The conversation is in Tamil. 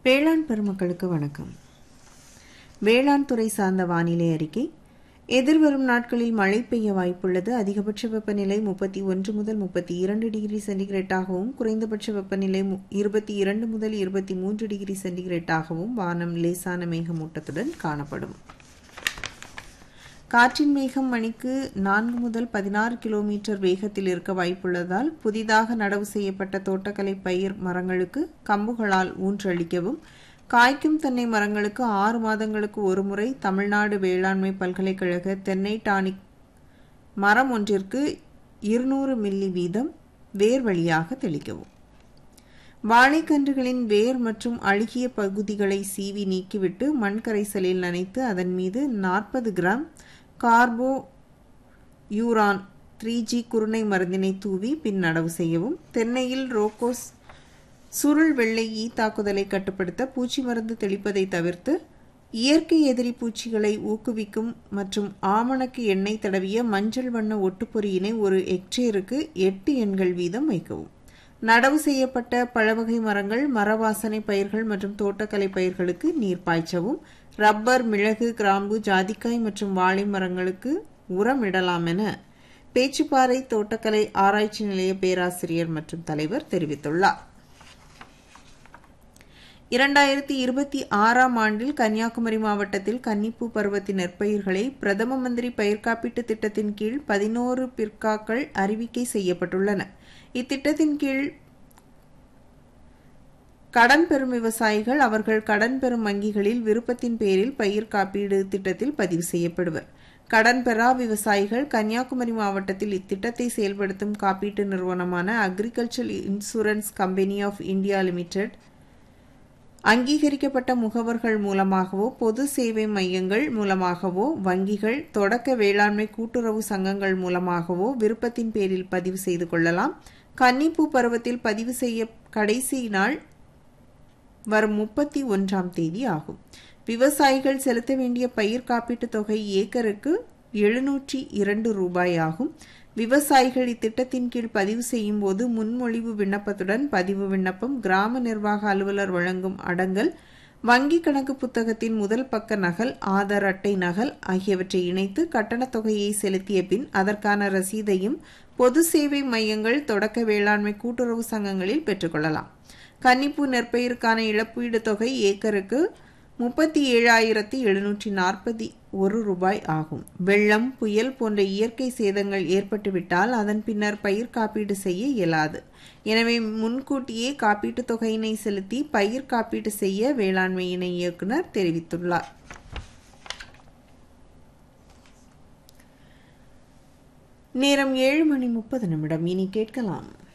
வேளாண் பெருமக்களுக்கு வணக்கம் வேளாண் துறை சார்ந்த வானிலை அறிக்கை எதிர்வரும் நாட்களில் மழை பெய்ய வாய்ப்புள்ளது அதிகபட்ச வெப்பநிலை முப்பத்தி ஒன்று முதல் முப்பத்தி இரண்டு டிகிரி சென்டிகிரேட்டாகவும் குறைந்தபட்ச வெப்பநிலை இருபத்தி இரண்டு முதல் இருபத்தி மூன்று டிகிரி சென்டிகிரேட்டாகவும் வானம் லேசான மேகமூட்டத்துடன் காணப்படும் காற்றின் வேகம் மணிக்கு நான்கு முதல் பதினாறு கிலோமீட்டர் வேகத்தில் இருக்க வாய்ப்புள்ளதால் புதிதாக நடவு செய்யப்பட்ட தோட்டக்கலை பயிர் மரங்களுக்கு கம்புகளால் ஊன்றளிக்கவும் காய்க்கும் தென்னை மரங்களுக்கு ஆறு மாதங்களுக்கு ஒருமுறை தமிழ்நாடு வேளாண்மை பல்கலைக்கழக தென்னை டானிக் மரம் ஒன்றிற்கு இருநூறு மில்லி வீதம் வேர் வழியாக தெளிக்கவும் வாழைக்கன்றுகளின் வேர் மற்றும் அழுகிய பகுதிகளை சீவி நீக்கிவிட்டு மண் கரைசலில் நனைத்து அதன் மீது நாற்பது gram carbofuran three G குருணை மருந்தினை தூவி பின் நடவு செய்யவும் தென்னையில் ரோகோஸ் சுருள் வெள்ளை ஈ தாக்குதலை கட்டுப்படுத்த பூச்சி மருந்து தெளிப்பதை தவிர்த்து இயற்கை எதிரி பூச்சிகளை ஊக்குவிக்கும் மற்றும் ஆமணக்கு எண்ணெய் தடவிய மஞ்சள் வண்ண ஒட்டுப்பொறியினை ஒரு ஹெக்டேருக்கு எட்டு எண்கள் வீதம் வைக்கவும் நடவு செய்யப்பட்ட பழவகை மரங்கள் மரவாசனை பயிர்கள் மற்றும் தோட்டக்கலை பயிர்களுக்கு நீர் பாய்ச்சவும் ரப்பர் மிளகு கிராம்பு ஜாதிக்காய் மற்றும் வாழை மரங்களுக்கு உரம் இடலாம் என பேச்சுப்பாறை தோட்டக்கலை ஆராய்ச்சி நிலைய பேராசிரியர் மற்றும் தலைவர் தெரிவித்துள்ளார் இரண்டாயிரத்தி இருபத்தி ஆறாம் ஆண்டில் கன்னியாகுமரி மாவட்டத்தில் கன்னிப்பூ பருவத்தின் நெற்பயிர்களை பிரதம மந்திரி பயிர் காப்பீட்டு திட்டத்தின் கீழ் பதினோரு பிற்காக்கள் அறிவிக்கை செய்யப்பட்டுள்ளன இத்திட்டத்தின் கீழ் கடன் பெறும் விவசாயிகள் அவர்கள் கடன் பெறும் வங்கிகளில் விருப்பத்தின் பேரில் பயிர் காப்பீடு திட்டத்தில் பதிவு செய்யப்படுவர் கடன் பெறா விவசாயிகள் கன்னியாகுமரி மாவட்டத்தில் இத்திட்டத்தை செயல்படுத்தும் காப்பீட்டு நிறுவனமான Agriculture Insurance Company of India Limited அங்கீகரிக்கப்பட்ட முகவர்கள் மூலமாகவோ பொது சேவை மையங்கள் மூலமாகவோ வங்கிகள் தொடக்க வேளாண்மை கூட்டுறவு சங்கங்கள் மூலமாகவோ விருப்பத்தின் பேரில் பதிவு செய்து கொள்ளலாம் கன்னிப்பூ பருவத்தில் பதிவு செய்ய கடைசி நாள் வரும் முப்பத்தி ஒன்றாம் தேதி ஆகும் விவசாயிகள் செலுத்த வேண்டிய பயிர் காப்பீட்டுத் தொகை ஏக்கருக்கு எழுநூற்றி இரண்டு ரூபாய் ஆகும் விவசாயிகள் இத்திட்டத்தின் கீழ் பதிவு செய்யும் போது முன்மொழிவு விண்ணப்பத்துடன் பதிவு விண்ணப்பம் கிராம நிர்வாக அலுவலர் வழங்கும் அடங்கல் வங்கி கணக்கு புத்தகத்தின் முதல் பக்க நகல் ஆதார் அட்டை நகல் ஆகியவற்றை இணைத்து கட்டணத் தொகையை செலுத்திய பின் அதற்கான ரசீதையும் பொது சேவை மையங்கள் தொடக்க வேளாண்மை கூட்டுறவு சங்கங்களில் பெற்றுக்கொள்ளலாம் கன்னிப்பூ நெற்பயிர்க்கான இழப்பீடு தொகை ஏக்கருக்கு முப்பத்தி ஏழாயிரத்தி எழுநூற்றி நாற்பத்தி ஒரு ரூபாய் ஆகும் வெள்ளம் புயல் போன்ற இயற்கை சேதங்கள் ஏற்பட்டுவிட்டால் அதன் பின்னர் பயிர் காப்பீடு செய்ய இயலாது எனவே முன்கூட்டியே காப்பீட்டுத் தொகையினை செலுத்தி பயிர் காப்பீடு செய்ய வேளாண்மை இணை இயக்குனர் தெரிவித்துள்ளார் நேரம் ஏழு மணி முப்பது நிமிடம் இனி கேட்கலாம்